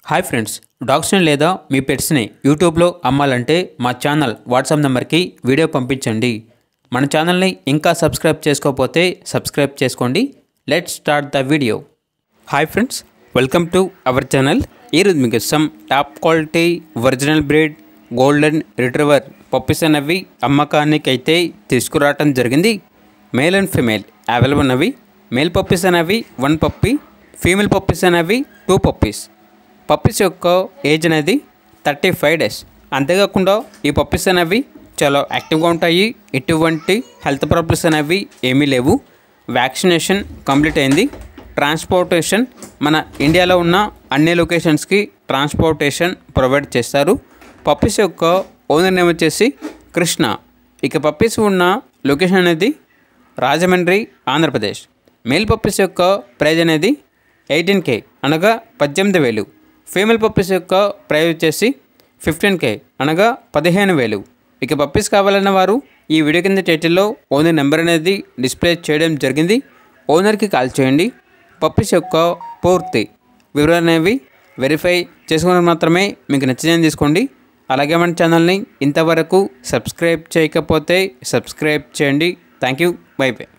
hi friends డాగ్స్ని లేదా మీ పెట్స్ని యూట్యూబ్లో అమ్మాలంటే మా ఛానల్ వాట్సాప్ నెంబర్కి వీడియో పంపించండి మన ఛానల్ని ఇంకా సబ్స్క్రైబ్ చేసుకోకపోతే సబ్స్క్రైబ్ చేసుకోండి let start the video hi friends welcome to our channel ఈరోజు మీకు ఇస్తాం top quality original breed golden retriever puppies అనేవి అమ్మకానికి అయితే తీసుకురావటం జరిగింది మేల్ అండ్ ఫీమేల్ అవైలబుల్ ఉన్నవి మేల్ పప్పీస్ అనేవి వన్ పప్పీ ఫీమేల్ పప్పీస్ అనేవి టూ పప్పీస్ పప్పీస్ యొక్క ఏజ్ అనేది థర్టీ ఫైవ్ డేస్ అంతేకాకుండా ఈ పప్పీస్ అనేవి చాలా యాక్టివ్గా ఉంటాయి ఎటువంటి హెల్త్ ప్రాబ్లమ్స్ అనేవి ఏమీ లేవు వ్యాక్సినేషన్ కంప్లీట్ అయింది ట్రాన్స్పోర్టేషన్ మన ఇండియాలో ఉన్న అన్ని లొకేషన్స్కి ట్రాన్స్పోర్టేషన్ ప్రొవైడ్ చేస్తారు పప్పీస్ యొక్క ఓనర్ నేమ్ వచ్చేసి కృష్ణ ఇక పప్పీస్ ఉన్న లొకేషన్ అనేది రాజమండ్రి ఆంధ్రప్రదేశ్ మేల్ పప్పీస్ యొక్క ప్రైజ్ అనేది ఎయిటీన్ కే అనగా పద్దెనిమిది వేలు ఫీమేల్ పప్పీస్ యొక్క ప్రైజ్ వచ్చేసి ఫిఫ్టీన్ కే అనగా పదిహేను వేలు ఇక పప్పీస్ కావాలన్న వారు ఈ వీడియో కింద టైటిల్లో ఓనర్ నెంబర్ అనేది డిస్ప్లే చేయడం జరిగింది ఓనర్కి కాల్ చేయండి పప్పీస్ యొక్క పూర్తి వివరాలు అనేవి వెరిఫై చేసుకుని మాత్రమే మీకు నచ్చిందని తీసుకోండి అలాగే మన ఛానల్ని ఇంతవరకు సబ్స్క్రైబ్ చేయకపోతే సబ్స్క్రైబ్ చేయండి థ్యాంక్ యూ బై బై